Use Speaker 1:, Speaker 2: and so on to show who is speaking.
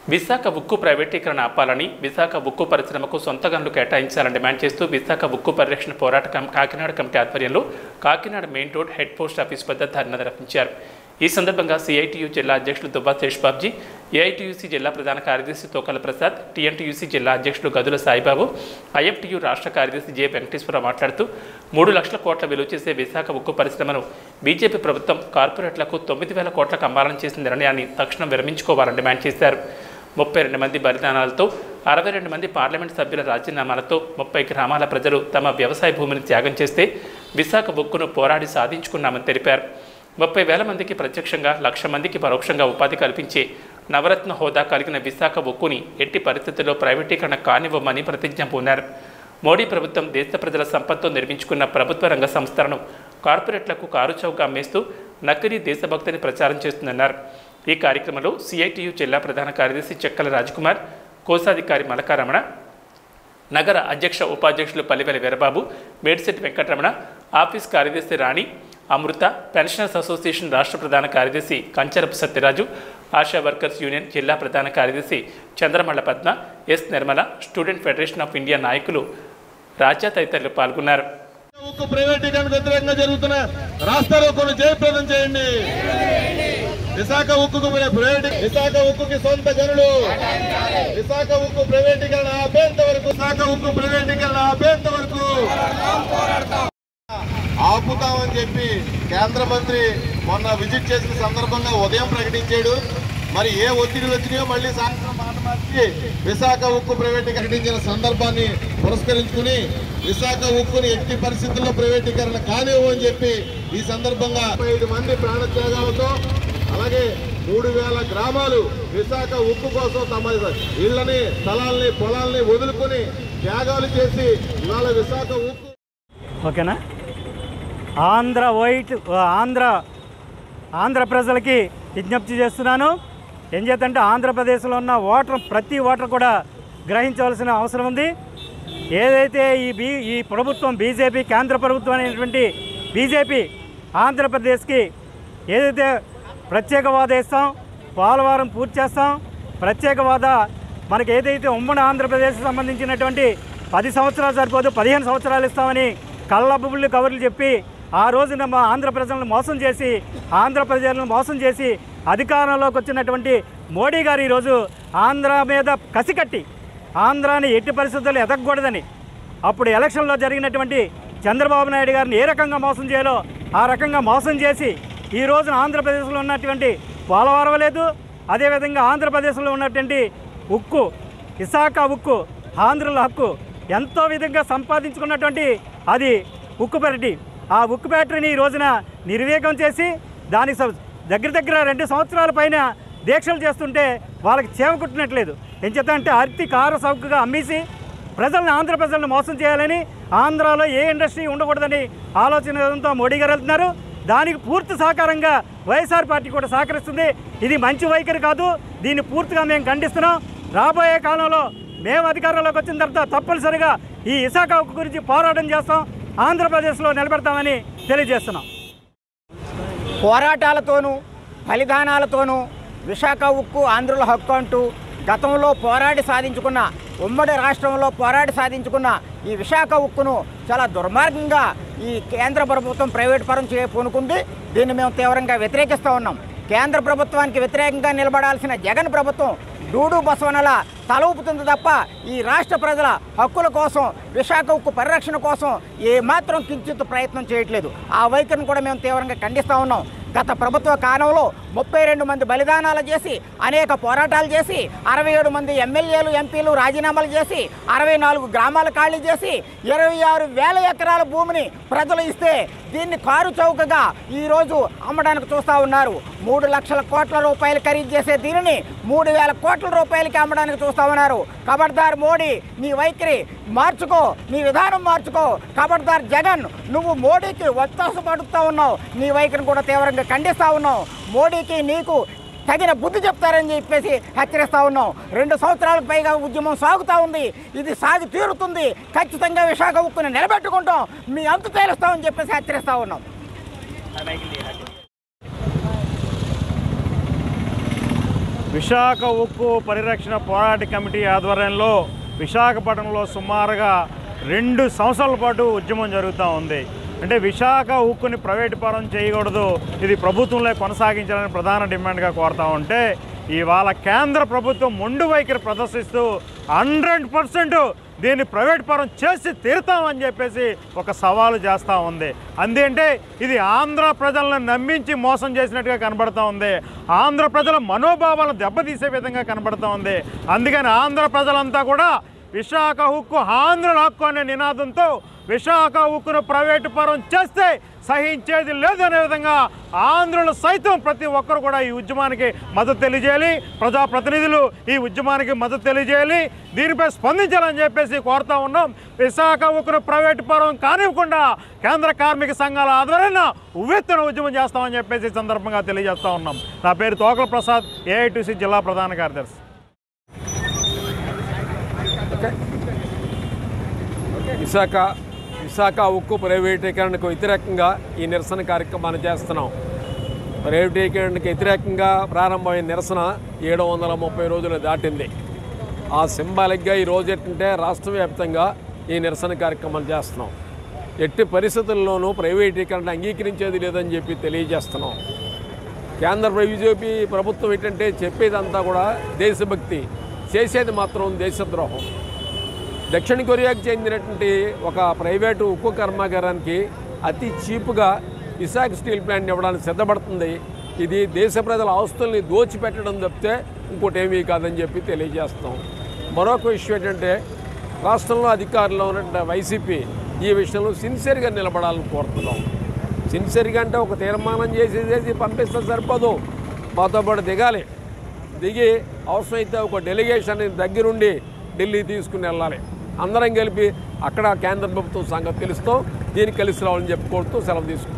Speaker 1: విశాఖ ఉక్కు ప్రైవేటీకరణ ఆపాలని విశాఖ ఉక్కు పరిశ్రమకు సొంత గనులు కేటాయించాలని డిమాండ్ చేస్తూ విశాఖ ఉక్కు పరిరక్షణ పోరాట కం- కాకినాడ కమిటీ ఆధ్వర్యంలో Kakinada main road head post office వద్ద ధర్నా నిర్వహించారు ఈ సందర్భంగా సిఐటియు జిల్లా అధ్యక్షులు దుబ్బా శేష్బాబ్జీ ఏఐటియుసి జిల్లా ప్రధాన కార్యదర్శి తోకల ప్రసాద్ టీఎన్టీయూసీ జిల్లా అధ్యక్షులు గదుల సాయిబాబు ఐఎఫ్టియు రాష్ట్ర కార్యదర్శి జె వెంకటేశ్వరరావు మాట్లాడుతూ మూడు లక్షల కోట్ల విలువ చేసే విశాఖ ఉక్కు పరిశ్రమను బీజేపీ ప్రభుత్వం కార్పొరేట్లకు తొమ్మిది వేల కోట్లకు అమ్మాలని చేసిన నిర్ణయాన్ని తక్షణం విరమించుకోవాలని డిమాండ్ చేశారు ముప్పై రెండు మంది బలిదానాలతో అరవై రెండు మంది పార్లమెంట్ సభ్యుల రాజీనామాలతో ముప్పై గ్రామాల ప్రజలు తమ వ్యవసాయ భూమిని త్యాగం చేస్తే విశాఖ బొక్కును పోరాడి సాధించుకున్నామని తెలిపారు ముప్పై వేల మందికి ప్రత్యక్షంగా లక్ష మందికి పరోక్షంగా ఉపాధి కల్పించే నవరత్న హోదా కలిగిన విశాఖ బొక్కుని ఎట్టి పరిస్థితుల్లో ప్రైవేటీకరణ కానివ్వమని ప్రతిజ్ఞ పూనారు మోడీ ప్రభుత్వం దేశ ప్రజల సంపత్తో నిర్మించుకున్న ప్రభుత్వ రంగ సంస్థలను కార్పొరేట్లకు కారుచౌక అమ్మేస్తూ నకిలీ దేశభక్తిని ప్రచారం చేస్తుందన్నారు ఈ కార్యక్రమంలో సిఐటియు జిల్లా ప్రధాన కార్యదర్శి చెక్కల రాజ్కుమార్ కోశాధికారి మలకారమణ నగర అధ్యక్ష ఉపాధ్యక్షులు పల్లివెల వీరబాబు మేడ్సెట్ వెంకటరమణ ఆఫీస్ కార్యదర్శి రాణి అమృత పెన్షనర్స్ అసోసియేషన్ రాష్ట్ర ప్రధాన కార్యదర్శి కంచరపు సత్యరాజు ఆశా వర్కర్స్ యూనియన్ జిల్లా ప్రధాన కార్యదర్శి Chandramalla Padma S Nirmala student federation of India నాయకులు రాజా తదితరులు పాల్గొన్నారు
Speaker 2: ఉక్కు ప్రైవేటీకరణకు వ్యతిరేకంగా జరుగుతున్న రాష్ట్ర రోకోను జయప్రదం చేయండి విశాఖ ఉక్కుకు ప్రైవేట్ విశాఖ ఉక్కుకి సొంత గనులు విశాఖ ఉక్కు ప్రైవేటీకరణ ఆపేంత వరకు విశాఖ ఉక్కు ప్రైవేటీకరణ ఆపేంత వరకు ఆపుతామని చెప్పి కేంద్ర మంత్రి మొన్న విజిట్ చేసిన సందర్భంగా ఉదయం ప్రకటించాడు మరి ఏ ఒత్తిడిలు వచ్చినాయో మళ్ళీ సాయంత్రం మాట మార్చి విశాఖ ఉక్కు ప్రైవేటీకరించిన సందర్భాన్ని పురస్కరించుకుని విశాఖ ఉక్కుని ఎట్టి పరిస్థితుల్లో ప్రైవేటీకరణ కానివ్వు అని చెప్పి ఈ సందర్భంగా ఐదు మంది ప్రాణత్యాగాలతో అలాగే మూడు వేల గ్రామాలు విశాఖ ఉక్కు కోసం తమ ఇళ్లని స్థలాల్ని పొలాల్ని వదులుకొని త్యాగాలు చేసి ఇవాళ విశాఖ ఉక్కు
Speaker 3: ఓకేనా ఆంధ్ర వైట్ ఆంధ్ర ఆంధ్ర ప్రజలకి విజ్ఞప్తి చేస్తున్నాను ఏం చేద్దంటే ఆంధ్రప్రదేశ్లో ఉన్న ఓటర్ ప్రతి ఓటర్ కూడా గ్రహించవలసిన అవసరం ఉంది ఏదైతే ఈ బీ ఈ ప్రభుత్వం బీజేపీ కేంద్ర ప్రభుత్వం అనేటువంటి బీజేపీ ఆంధ్రప్రదేశ్కి ఏదైతే ప్రత్యేక హోదా ఇస్తాం పోలవరం పూర్తి చేస్తాం ప్రత్యేక హోదా మనకి ఏదైతే ఉమ్మడి ఆంధ్రప్రదేశ్ సంబంధించినటువంటి పది సంవత్సరాలు సరిపోదు పదిహేను సంవత్సరాలు ఇస్తామని కళ్ళబుల్లి కవర్లు చెప్పి ఆ రోజున మా ఆంధ్ర ప్రజలను మోసం చేసి ఆంధ్ర ప్రజలను మోసం చేసి అధికారంలోకి వచ్చినటువంటి మోడీ గారు ఈరోజు ఆంధ్ర మీద కసికట్టి ఆంధ్రాని ఎట్టి పరిస్థితుల్లో ఎదగకూడదని అప్పుడు ఎలక్షన్లో జరిగినటువంటి చంద్రబాబు నాయుడు గారిని ఏ రకంగా మోసం చేయాలో ఆ రకంగా మోసం చేసి ఈ రోజున ఆంధ్రప్రదేశ్లో ఉన్నటువంటి పోలవరం లేదు అదేవిధంగా ఆంధ్రప్రదేశ్లో ఉన్నటువంటి ఉక్కు విశాఖ ఉక్కు ఆంధ్రుల హక్కు ఎంతో విధంగా సంపాదించుకున్నటువంటి అది ఉక్కు ఫ్యాక్టరీ ఆ ఉక్కు ఫ్యాక్టరీని ఈ రోజున నిర్వేగం చేసి దానికి స- దగ్గర దగ్గర రెండు సంవత్సరాల పైన దీక్షలు చేస్తుంటే వాళ్ళకి చేమ కుట్టినట్లేదు ఏం చేద్దామంటే అతి కారు సౌకగా అమ్మేసి ప్రజల్ని ఆంధ్ర ప్రజలను మోసం చేయాలని ఆంధ్రాలో ఏ ఇండస్ట్రీ ఉండకూడదని ఆలోచనతో మోడీ గారు వెళ్తున్నారు దానికి పూర్తి సహకారంగా వైఎస్ఆర్ పార్టీ కూడా సహకరిస్తుంది ఇది మంచి వైఖరి కాదు దీన్ని పూర్తిగా మేము ఖండిస్తున్నాం రాబోయే కాలంలో మేము అధికారంలోకి వచ్చిన తర్వాత తప్పనిసరిగా ఈ విశాఖ ఉక్కు గురించి పోరాటం చేస్తాం ఆంధ్రప్రదేశ్లో నిలబెడతామని తెలియజేస్తున్నాం
Speaker 4: పోరాటాలతోనూ బలిదానాలతోనూ విశాఖ ఉక్కు ఆంధ్రుల హక్కు అంటూ గతంలో పోరాడి సాధించుకున్న ఉమ్మడి రాష్ట్రంలో పోరాడి సాధించుకున్న ఈ విశాఖ ఉక్కును చాలా దుర్మార్గంగా ఈ కేంద్ర ప్రభుత్వం ప్రైవేట్ పరం చేయ పూనుకుంది దీన్ని మేము తీవ్రంగా వ్యతిరేకిస్తూ ఉన్నాం కేంద్ర ప్రభుత్వానికి వ్యతిరేకంగా నిలబడాల్సిన జగన్ ప్రభుత్వం డూడు బసవనల తల ఊపుతుంది తప్ప ఈ రాష్ట్ర ప్రజల హక్కుల కోసం విశాఖ ఉక్కు పరిరక్షణ కోసం ఏమాత్రం కించిత్ ప్రయత్నం చేయట్లేదు ఆ వైఖరిని కూడా మేము తీవ్రంగా ఖండిస్తూ ఉన్నాం గత ప్రభుత్వ కాలంలో ముప్పై రెండు మంది బలిదానాలు చేసి అనేక పోరాటాలు చేసి అరవై ఏడు మంది ఎమ్మెల్యేలు ఎంపీలు రాజీనామాలు చేసి అరవై నాలుగు గ్రామాలు ఖాళీ చేసి ఇరవై ఆరు వేల ఎకరాల భూమిని ప్రజలు ఇస్తే దీన్ని కారు చౌకగా ఈరోజు అమ్మడానికి చూస్తూ ఉన్నారు మూడు లక్షల కోట్ల రూపాయలు ఖరీదు చేసే దీనిని మూడు వేల కోట్ల రూపాయలకి అమ్మడానికి చూస్తూ ఉన్నారు ఖబర్దార్ మోడీ నీ వైఖరి మార్చుకో నీ విధానం మార్చుకో ఖబర్దార్ జగన్ నువ్వు మోడీకి ఒత్తాస పడుతూ ఉన్నావు నీ వైఖరిని కూడా తీవ్రంగా ఖండిస్తూ ఉన్నావు మోడీకి నీకు తగిన బుద్ధి చెప్తారని చెప్పేసి హెచ్చరిస్తా ఉన్నాం రెండు సంవత్సరాలకు పైగా ఉద్యమం సాగుతూ ఉంది ఇది సాగి తీరుతుంది ఖచ్చితంగా విశాఖ ఉక్కుని నిలబెట్టుకుంటాం మీ అంతు తేలుస్తామని చెప్పేసి హెచ్చరిస్తా ఉన్నాం
Speaker 3: విశాఖ ఉక్కు పరిరక్షణ పోరాట కమిటీ ఆధ్వర్యంలో విశాఖపట్నంలో సుమారుగా రెండు సంవత్సరాల పాటు ఉద్యమం జరుగుతూ ఉంది అంటే విశాఖ ఉక్కుని ప్రైవేటు పరం చేయకూడదు ఇది ప్రభుత్వంలో కొనసాగించాలని ప్రధాన డిమాండ్గా కోరుతా ఉంటే ఇవాళ కేంద్ర ప్రభుత్వం మొండు వైఖరి ప్రదర్శిస్తూ హండ్రెడ్ పర్సెంట్ దీన్ని ప్రైవేట్ పరం చేసి తీరుతామని చెప్పేసి ఒక సవాలు చేస్తూ ఉంది అందేంటే ఇది ఆంధ్ర ప్రజలను నమ్మించి మోసం చేసినట్టుగా కనబడుతూ ఉంది ఆంధ్ర ప్రజల మనోభావాలను దెబ్బతీసే విధంగా కనబడుతూ ఉంది అందుకని ఆంధ్ర ప్రజలంతా కూడా విశాఖ హక్కు ఆంధ్రుల హక్కు అనే నినాదంతో విశాఖ ఉక్కును ప్రైవేటు పరం చేస్తే సహించేది లేదు అనే విధంగా ఆంధ్రులు సైతం ప్రతి ఒక్కరు కూడా ఈ ఉద్యమానికి మద్దతు తెలియజేయాలి ప్రజాప్రతినిధులు ఈ ఉద్యమానికి మద్దతు తెలియజేయాలి దీనిపై స్పందించాలని చెప్పేసి కోరుతా ఉన్నాం విశాఖ ఉక్కును ప్రైవేటు పరం కానివ్వకుండా కేంద్ర కార్మిక సంఘాల ఆధ్వర్యంలో ఉవ్వెత్తున ఉద్యమం చేస్తామని చెప్పేసి ఈ సందర్భంగా తెలియజేస్తా ఉన్నాం నా పేరు తోకల ప్రసాద్ ఏఐటీసీ జిల్లా ప్రధాన కార్యదర్శి
Speaker 5: విశాఖ విశాఖ ఉక్కు ప్రైవేటీకరణకు వ్యతిరేకంగా ఈ నిరసన కార్యక్రమాన్ని చేస్తున్నాం ప్రైవేటీకరణకు వ్యతిరేకంగా ప్రారంభమైన నిరసన ఏడు వందల ముప్పై రోజులు దాటింది ఆ సింబాలిక్గా ఈ రోజు ఏంటంటే రాష్ట్ర వ్యాప్తంగా ఈ నిరసన కార్యక్రమాలు చేస్తున్నాం ఎట్టి పరిస్థితుల్లోనూ ప్రైవేటీకరణ అంగీకరించేది లేదని చెప్పి తెలియజేస్తున్నాం కేంద్ర బీజేపీ ప్రభుత్వం ఏంటంటే చెప్పేదంతా కూడా దేశభక్తి చేసేది మాత్రం దేశద్రోహం దక్షిణ కొరియాకు చెందినటువంటి ఒక ప్రైవేటు ఉక్కు కర్మాగారానికి అతి చీప్గా విశాఖ స్టీల్ ప్లాంట్ ఇవ్వడానికి సిద్ధపడుతుంది ఇది దేశ ప్రజల ఆస్తుల్ని దోచిపెట్టడం తప్పితే ఇంకోటి ఏమీ కాదని చెప్పి తెలియజేస్తాం మరొక విషయం ఏంటంటే రాష్ట్రంలో అధికారంలో ఉన్నటువంటి వైసీపీ ఈ విషయంలో సిన్సియర్గా నిలబడాలని కోరుతున్నాం సిన్సియర్గా అంటే ఒక తీర్మానం చేసి చేసి పంపిస్తే సరిపోదు మాతో పాటు దిగాలి దిగి అవసరమైతే ఒక డెలిగేషన్ దగ్గరుండి ఢిల్లీ తీసుకుని వెళ్ళాలి అందరం కలిపి అక్కడ కేంద్ర ప్రభుత్వం సంగతి తెలుస్తాం దీనికి కలిసి రావాలని చెప్పి కోరుతూ సెలవు తీసుకుంటాం